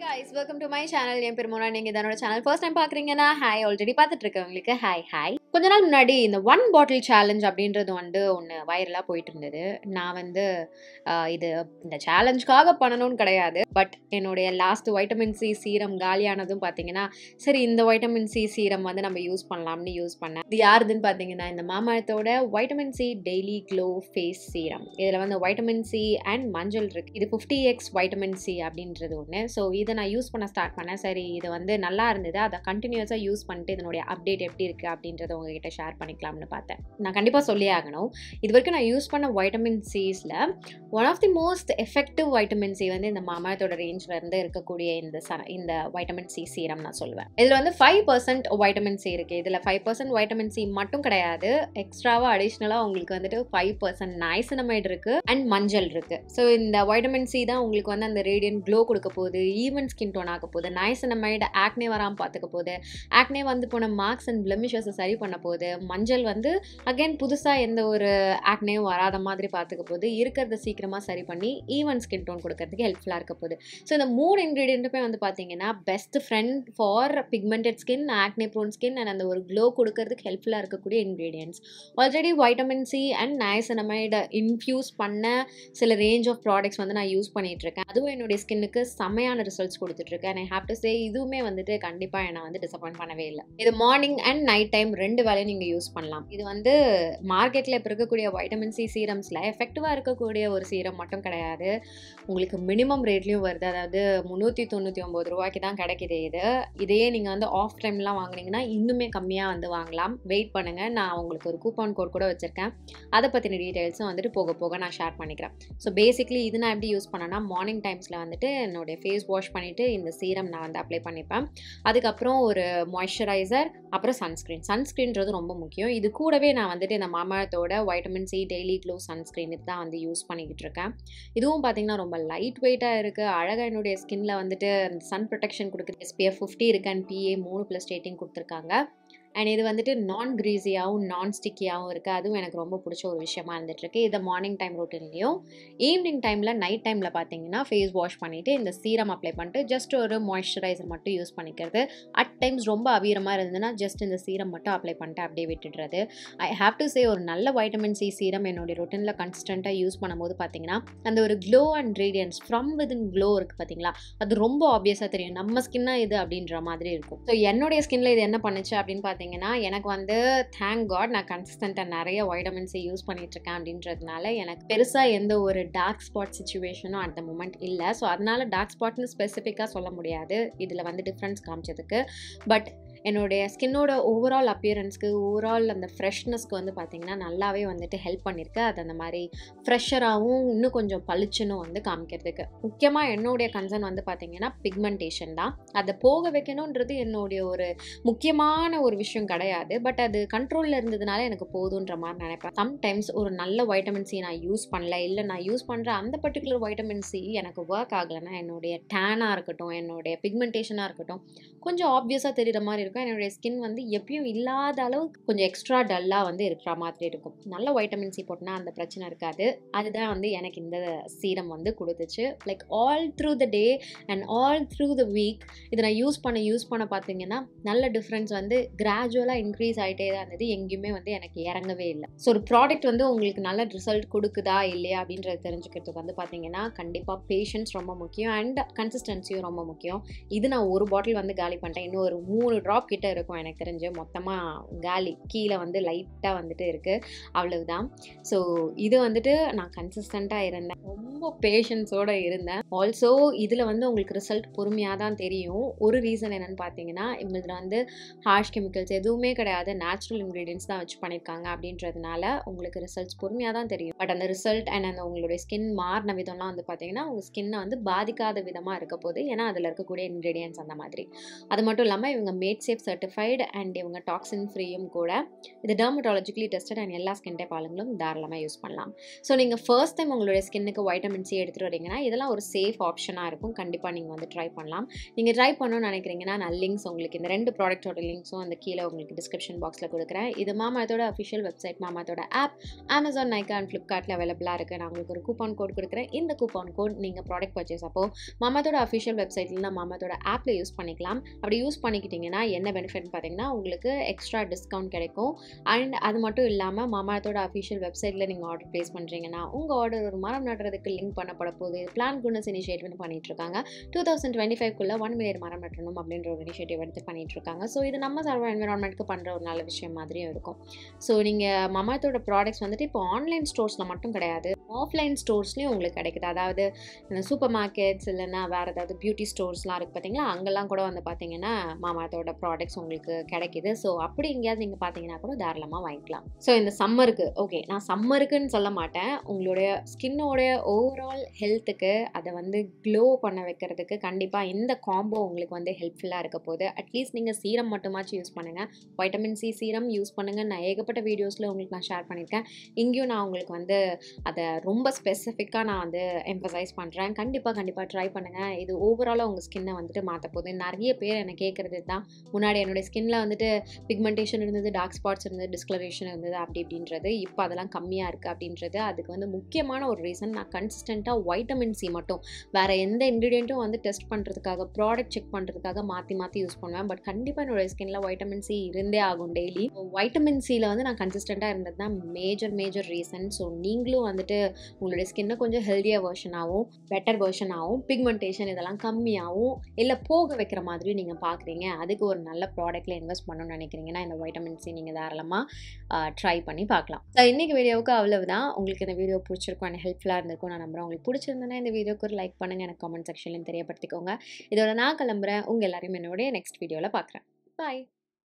guys welcome to my channel என் பேர் மோனா நீங்கள் இதனோட சேனல் ஃபர்ஸ்ட் டைம் பார்க்குறீங்கன்னா ஹாய் ஆல்ரெடி பார்த்துட்டு இருக்கவங்களுக்கு ஹாய் ஹாய் கொஞ்ச நாள் முன்னாடி இந்த ஒன் பாட்டில் சேலஞ்ச் அப்படின்றது வந்து ஒன்று வைரலாக போயிட்டு இருந்தது நான் வந்து ஆஹ், இது இந்த சேலஞ்சுக்காக பண்ணணும்னு கிடையாது பட் என்னுடைய லாஸ்ட் வைட்டமின் சி சீரம் காலியானதும் பார்த்தீங்கன்னா சரி இந்த வைட்டமின் சி சீரம் வந்து நம்ம யூஸ் பண்ணலாம்னு யூஸ் பண்ணேன் இது யாருதுன்னு பார்த்தீங்கன்னா இந்த மாமரத்தோட vitamin C daily glow face serum இதில் வந்து வைட்டமின் சி அண்ட் மஞ்சள் இருக்கு இது ஃபிஃப்டி எக்ஸ் வைட்டமின் சி அப்படின்றது ஒன்று ஸோ இதை நான் யூஸ் பண்ண ஸ்டார்ட் பண்ணேன் சரி இது வந்து நல்லா இருந்தது அதை கண்டினியூஸாக யூஸ் பண்ணிட்டு இதனுடைய அப்டேட் எப்படி இருக்குது அப்படின்றத உங்ககிட்ட ஷேர் பண்ணிக்கலாம்னு பார்த்தேன் நான் கண்டிப்பாக சொல்லி ஆகணும் இது வரைக்கும் நான் யூஸ் பண்ண வைட்டமின் சிஸில் one of the most effective vitamin C வந்து இந்த மாமரத்தோட ரேஞ்சில் இருந்து இருக்கக்கூடிய இந்த ச இந்த வைட்டமின் சி சீரம் நான் சொல்லுவேன் இதில் வந்து ஃபைவ் பர்சன்ட் வைட்டமின் சி இருக்குது இதில் ஃபைவ் பர்சன்ட் வைட்டமின் சி மட்டும் கிடையாது எக்ஸ்ட்ராவாக அடிஷ்னலாக உங்களுக்கு வந்துட்டு ஃபைவ் பர்சன்ட் நைசனமைடு இருக்குது அண்ட் மஞ்சள் இருக்குது ஸோ இந்த வைட்டமின் சி தான் உங்களுக்கு வந்து அந்த ரேடியன் க்ளோ கொடுக்க போகுது ஈவன் ஸ்கின் டோன் ஆக போகுது நைசனமைடு ஆக்னே வராமல் பார்த்துக்க போகுது ஆக்னே வந்து போன மார்க்ஸ் அண்ட் பிளமிஷஸை சரி பண்ண போகுது மஞ்சள் வந்து அகைன் புதுசாக எந்த ஒரு ஆக்னேயும் வராத மாதிரி பார்த்துக்க போகுது இருக்கிறத சீக்கிரமாக சரி பண்ணி ஈவன் ஸ்கின் டோன் கொடுக்கறதுக்கு ஹெல்ப்ஃபுல்லாக இருக்க போகுது ஸோ இந்த மூணு இன்க்ரீடியண்ட்டுமே வந்து பார்த்தீங்கன்னா best friend for pigmented skin acne prone skin and அந்த ஒரு க்ளோ கொடுக்கறதுக்கு ஹெல்ப்ஃபுல்லாக இருக்கக்கூடிய ingredients already vitamin C and niacinamide infuse பண்ண சில ரேஞ்ச் ஆஃப் ப்ராடக்ட்ஸ் வந்து நான் யூஸ் பண்ணிட்டு இருக்கேன் அதுவும் என்னுடைய ஸ்கின்னுக்கு செம்மையான ரிசல்ட்ஸ் கொடுத்துட்ருக்கேன் and I have to say இதுவுமே வந்துட்டு கண்டிப்பாக என்னை வந்து டிசப்பாயின்ட் பண்ணவே இல்லை இது மார்னிங் அண்ட் நைட் டைம் ரெண்டு வேலையும் நீங்கள் யூஸ் பண்ணலாம் இது வந்து மார்க்கெட்டில் இப்போ இருக்கக்கூடிய வைட்டமின் சி சீரம்ஸில் எஃபெக்டிவாக இருக்கக்கூடிய ஒரு சீரம் மட்டும் கிடையாது உங்களுக்கு மினிமம் ரேட்லேயும் வருது அதாவது முந்நூற்றி தொண்ணூற்றி ஒம்பது ரூபாய்க்கு தான் கிடைக்குது இது இதையே நீங்கள் வந்து ஆஃப் டைம்லாம் வாங்குனீங்கன்னா இன்னுமே கம்மியாக வந்து வாங்கலாம் வெயிட் பண்ணுங்கள் நான் உங்களுக்கு ஒரு கூப்பன் கோட் கூட வச்சுருக்கேன் அதை பற்றின டீட்டெயில்ஸும் வந்துட்டு போக போக நான் ஷேர் பண்ணிக்கிறேன் ஸோ பேசிக்லி இது நான் எப்படி யூஸ் பண்ணேன்னா மார்னிங் டைம்ஸில் வந்துட்டு என்னுடைய ஃபேஸ் வாஷ் பண்ணிவிட்டு இந்த சீரம் நான் வந்து அப்ளை பண்ணிப்பேன் அதுக்கப்புறம் ஒரு மாய்ஸ்சரைசர் அப்புறம் சன்ஸ்க்ரீன் சன்ஸ்க்ரீன்றது ரொம்ப முக்கியம் இது கூடவே நான் வந்துட்டு இந்த மாமரத்தோட vitamin C daily glow sunscreen இது தான் வந்து யூஸ் பண்ணிக்கிட்டு இருக்கேன் இதுவும் பார்த்தீங்கன்னா ரொம்ப லைட் வெயிட்டாக இருக்குது அழகாக என்னுடைய ஸ்கின்ல வந்துட்டு சன் ப்ரொடெக்ஷன் கொடுக்குது எஸ்பிஎஃப் ஃபிஃப்டி இருக்கு அண்ட் பிஏ மூணு ப்ளஸ் ரேட்டிங் கொடுத்துருக்காங்க அண்ட் இது வந்துட்டு நான் க்ரீஸியாகவும் நான் ஸ்டிக்கியாகவும் இருக்குது அதுவும் எனக்கு ரொம்ப பிடிச்ச ஒரு விஷயமா இருந்துகிட்ருக்கு இதை மார்னிங் டைம் ரொட்டீன்லேயும் ஈவினிங் டைமில் நைட் டைமில் பார்த்தீங்கன்னா ஃபேஸ் வாஷ் பண்ணிவிட்டு இந்த சீரம் அப்ளை பண்ணிட்டு ஜஸ்ட் ஒரு மாய்ஸ்சரைசர் மட்டும் யூஸ் பண்ணிக்கிறது அட் டைம்ஸ் ரொம்ப அவீரமாக இருந்ததுன்னா ஜஸ்ட் இந்த சீரம் மட்டும் அப்ளை பண்ணிட்டு அப்படியே விட்டுடுறது ஐ ஹாவ் டு சே ஒரு நல்ல வைட்டமின் சி சீரம் என்னுடைய ரொட்டீனில் கன்சிஸ்டண்ட்டாக யூஸ் பண்ணும்போது பார்த்தீங்கன்னா அந்த ஒரு glow and radiance from within glow இருக்குது பார்த்தீங்களா அது ரொம்ப ஆப்வியஸாக தெரியும் நம்ம ஸ்கின்னாக இது அப்படின்ற மாதிரி இருக்கும் ஸோ என்னுடைய ஸ்கின்ல இது என்ன பண்ணுச்சு அப்படின்னு பார்த்தீங்கன்னா எனக்கு வந்து தேங்க் காட் நான் கன்சிஸ்டண்ட்டாக நிறைய வைட்டமின் சி யூஸ் பண்ணிட்டு இருக்கேன் அப்படின்றதுனால எனக்கு பெருசாக எந்த ஒரு டார்க் ஸ்பாட் சுச்சுவேஷனும் அட் த மூமெண்ட் இல்லை ஸோ அதனால டார்க் ஸ்பாட்னு ஸ்பெசிஃபிக்காக சொல்ல முடியாது இதில் வந்து டிஃப்ரென்ஸ் காமிச்சதுக்கு பட் என்னுடைய ஸ்கின்னோட ஓவரால் அப்பியரன்ஸ்க்கு ஓவரால் அந்த ஃப்ரெஷ்னஸ்க்கு வந்து பார்த்திங்கன்னா நல்லாவே வந்துட்டு ஹெல்ப் பண்ணியிருக்கு அது அந்த மாதிரி ஃப்ரெஷராகவும் இன்னும் கொஞ்சம் பளிச்சுன்னு வந்து காமிக்கிறதுக்கு முக்கியமாக என்னுடைய கன்சர்ன் வந்து பார்த்திங்கன்னா பிக்மெண்டேஷன் தான் அதை போக வைக்கணுன்றது என்னுடைய ஒரு முக்கியமான ஒரு விஷயம் கிடையாது பட் அது கண்ட்ரோலில் இருந்ததுனால எனக்கு போதுன்ற மாதிரி நினைப்பேன் சம்டைம்ஸ் ஒரு நல்ல வைட்டமின் சி நான் யூஸ் பண்ணல இல்லை நான் யூஸ் பண்ணுற அந்த பர்டிகுலர் வைட்டமின் சி எனக்கு ஒர்க் ஆகலைன்னா என்னுடைய டேனாக இருக்கட்டும் என்னுடைய பிக்மெண்டேஷனாக இருக்கட்டும் கொஞ்சம் ஆப்வியஸாக தெரிகிற மாதிரி இருக்கும் என்னுடைய ஸ்கின் வந்து எப்பயும் இல்லாத அளவுக்கு கொஞ்சம் எக்ஸ்ட்ரா டல்லாக வந்து இருக்கிற மாதிரி இருக்கும் நல்ல வைட்டமின் சி போட்டோன்னா அந்த பிரச்சனை இருக்காது அதுதான் வந்து எனக்கு இந்த சீரம் வந்து கொடுத்துச்சு like all through the day and all through the week இதை நான் யூஸ் பண்ண யூஸ் பண்ண பார்த்தீங்கன்னா நல்ல டிஃப்ரென்ஸ் வந்து கிராஜுவலாக இன்க்ரீஸ் ஆகிட்டே தான் இருந்தது எங்கேயுமே வந்து எனக்கு இறங்கவே இல்லை ஸோ ஒரு ப்ராடக்ட் வந்து உங்களுக்கு நல்ல ரிசல்ட் கொடுக்குதா இல்லையா அப்படின்றத தெரிஞ்சுக்கிறதுக்கு வந்து பார்த்தீங்கன்னா கண்டிப்பாக பேஷன்ஸ் ரொம்ப முக்கியம் அண்ட் கன்சிஸ்டன்சியும் ரொம்ப முக்கியம் இது நான் ஒரு பாட்டில் வந்து காலி பண்ணிட்டேன் இன்னும் ஒரு மூணு ட்ராப் கிட்ட இருக்கும் எனக்கு தெரிஞ்சு மொத்தமாக காலி கீழே வந்து லைட்டாக வந்துட்டு இருக்குது அவ்வளவுதான் ஸோ இது வந்துட்டு நான் கன்சிஸ்டண்ட்டாக இருந்தேன் ரொம்ப பேஷன்ஸோடு இருந்தேன் ஆல்சோ இதில் வந்து உங்களுக்கு ரிசல்ட் பொறுமையாக தான் தெரியும் ஒரு ரீசன் என்னென்னு பார்த்தீங்கன்னா இதில் வந்து ஹார்ஷ் கெமிக்கல்ஸ் எதுவுமே கிடையாது நேச்சுரல் இன்க்ரீடியன்ஸ் தான் வச்சு பண்ணியிருக்காங்க அப்படின்றதுனால உங்களுக்கு ரிசல்ட்ஸ் பொறுமையாக தான் தெரியும் பட் அந்த ரிசல்ட் அண்ட் அந்த உங்களுடைய ஸ்கின் மாறின விதம்லாம் வந்து பார்த்தீங்கன்னா உங்கள் ஸ்கின்னை வந்து பாதிக்காத விதமாக இருக்க போது ஏன்னா அதில் இருக்கக்கூடிய இன்க்ரீடியன்ஸ் அந்த மாதிரி அது மட்டும் இல்லாமல் இவங்க மேட் சேஃப் சர்டிஃபைடு அண்ட் இவங்க டாக்ஸின் ஃப்ரீயும் கூட இது டெர்மட்டாலஜிக்கலி டெஸ்டட் அண்ட் எல்லா ஸ்கின் டைப் ஆளுங்களும் தாராளமாக யூஸ் பண்ணலாம் ஸோ நீங்கள் ஃபர்ஸ்ட் டைம் உங்களுடைய ஸ்கின்னுக்கு வைட்டமின் சி எடுத்துகிட்டு வரீங்கன்னா இதெல்லாம் ஒரு சேஃப் ஆப்ஷனாக இருக்கும் கண்டிப்பாக நீங்கள் வந்து ட்ரை பண்ணலாம் நீங்கள் ட்ரை பண்ணணும்னு நினைக்கிறீங்கன்னா நான் லிங்க்ஸ் உங்களுக்கு இந்த ரெண்டு ப்ராடக்ட்டோட லிங்க்ஸும் அந்த கீழே உங்களுக்கு டிஸ்கிரிப்ஷன் பாக்ஸில் கொடுக்குறேன் இது மாமாத்தோட அஃபிஷியல் வெப்சைட் மாமாத்தோட ஆப் அமேசான் நைக்கா அண்ட் ஃப்ளிப்கார்ட்டில் அவைலபிளாக இருக்குது நான் உங்களுக்கு ஒரு கூப்பான் கோட் கொடுக்குறேன் இந்த கூப்பான் கோட் நீங்கள் ப்ராடக்ட் பர்ச்சேஸ் அப்போ மாமாத்தோட அஃபிஷியல் வெப்சைட்ல மாமாத்தோட ஆப்பில் யூஸ் பண்ணிக்கலாம் அப்படி யூஸ் பண்ணிக்கிட்டிங்கன்னா என்ன பெனிஃபிட்னு பார்த்தீங்கன்னா உங்களுக்கு எக்ஸ்ட்ரா டிஸ்கவுண்ட் கிடைக்கும் அண்ட் அது மட்டும் இல்லாமல் மாமாத்தோட அஃபிஷியல் வெப்சைட்டில் நீங்கள் ஆர்டர் ப்ளேஸ் பண்ணுறீங்கன்னா உங்கள் ஆர்டர் ஒரு மரம் நடுறதுக்கு லிங்க் பண்ணப்பட போகுது பிளான் குட்னஸ் இனிஷியேட்டிவ்னு பண்ணிட்டு இருக்காங்க டூ தௌசண்ட் டுவெண்ட்டி ஃபைவ்க்குள்ளே ஒன் மில்லியன் மரம் நட்டணும் அப்படின்ற ஒரு இனிஷியேட்டிவ் எடுத்து பண்ணிட்டு இருக்காங்க ஸோ இது நம்ம சர்வ என்விரான்மெண்ட்க்கு பண்ணுற ஒரு நல்ல விஷயம் மாதிரியும் இருக்கும் ஸோ நீங்கள் மமாத்தோட ப்ராடக்ட்ஸ் வந்துட்டு இப்போ ஆன்லைன் ஸ்டோர்ஸில் மட்டும் கிடையாது ஆஃப்லைன் ஸ்டோர்ஸ்லேயும் உங்களுக்கு கிடைக்குது அதாவது சூப்பர் மார்க்கெட்ஸ் இல்லைன்னா வேறு ஏதாவது பியூட்டி ஸ்டோர்ஸ்லாம் இருக்குது பார்த்தீங்களா அங்கெல்லாம் கூட வந்து பார்த்தீங்கன்னா மாமாத்தோட ப்ராடக்ட்ஸ் உங்களுக்கு கிடைக்குது ஸோ அப்படி எங்கேயாவது நீங்கள் பார்த்தீங்கன்னா கூட தாராளமாக வாங்கிக்கலாம் ஸோ இந்த சம்மருக்கு ஓகே நான் சம்மருக்குன்னு சொல்ல மாட்டேன் உங்களுடைய ஸ்கின்னோடைய ஓவரால் ஹெல்த்துக்கு அதை வந்து க்ளோ பண்ண வைக்கிறதுக்கு கண்டிப்பாக இந்த காம்போ உங்களுக்கு வந்து ஹெல்ப்ஃபுல்லாக இருக்க போகுது அட்லீஸ்ட் நீங்கள் சீரம் மட்டுமாச்சும் யூஸ் பண்ணுங்கள் வைட்டமின் சி சீரம் யூஸ் பண்ணுங்கள் நான் ஏகப்பட்ட வீடியோஸில் உங்களுக்கு நான் ஷேர் பண்ணியிருக்கேன் இங்கேயும் நான் உங்களுக்கு வந்து அதை ரொம்ப ஸ்பெசிஃபிக்காக நான் வந்து எம்பசைஸ் பண்ணுறேன் கண்டிப்பாக கண்டிப்பாக ட்ரை பண்ணுங்கள் இது ஓவராலாக உங்கள் ஸ்கின்னை வந்துட்டு மாற்ற போகுது நிறைய பேர் என்னை கேட்குறது தான் முன்னாடி என்னுடைய ஸ்கின்ல வந்துட்டு பிக்மெண்டேஷன் இருந்தது டார்க் ஸ்பாட்ஸ் இருந்தது டிஸ்கலரேஷன் இருந்தது அப்படி இப்படின்றது இப்போ அதெல்லாம் கம்மியாக இருக்குது அப்படின்றது அதுக்கு வந்து முக்கியமான ஒரு ரீசன் நான் கன்சிஸ்டண்ட்டாக வைட்டமின் சி மட்டும் வேறு எந்த இன்க்ரீடியண்ட்டும் வந்து டெஸ்ட் பண்ணுறதுக்காக ப்ராடக்ட் செக் பண்ணுறதுக்காக மாற்றி மாற்றி யூஸ் பண்ணுவேன் பட் கண்டிப்பாக என்னோட ஸ்கின்ல வைட்டமின் சி இருந்தே ஆகும் டெய்லி வைட்டமின் சியில் வந்து நான் கன்சிஸ்டண்ட்டாக இருந்தது தான் மேஜர் மேஜர் ரீசன் ஸோ நீங்களும் வந்துட்டு உங்களுடைய ஸ்கின்னை கொஞ்சம் ஹெல்த்தியாக வெர்ஷனாகவும் பெட்டர் வெர்ஷனாகவும் பிக்மெண்டேஷன் இதெல்லாம் கம்மியாகவும் இல்லை போக வைக்கிற மாதிரி நீங்கள் பார்க்குறீங்க அதுக்கு ஒரு நல்ல ப்ராடக்ட்டில் இன்வெஸ்ட் பண்ணணும்னு நினைக்கிறீங்கன்னா இந்த வைட்டமின் சி நீங்கள் தாராளமாக ட்ரை பண்ணி பார்க்கலாம் ஸோ இன்றைக்கி வீடியோவுக்கு அவ்வளவுதான் உங்களுக்கு இந்த வீடியோ பிடிச்சிருக்கும் எனக்கு ஹெல்ப்ஃபுல்லாக இருந்திருக்கும் நான் நம்புறேன் உங்களுக்கு பிடிச்சிருந்தேன்னா இந்த வீடியோக்கு ஒரு லைக் பண்ணுங்கள் எனக்கு கமெண்ட் செக்ஷன்லையும் தெரியப்படுத்திக்கோங்க இதோட நான் கிளம்புறேன் உங்கள் எல்லாரையும் என்னோடைய நெக்ஸ்ட் வீடியோவில் பார்க்குறேன் பாய்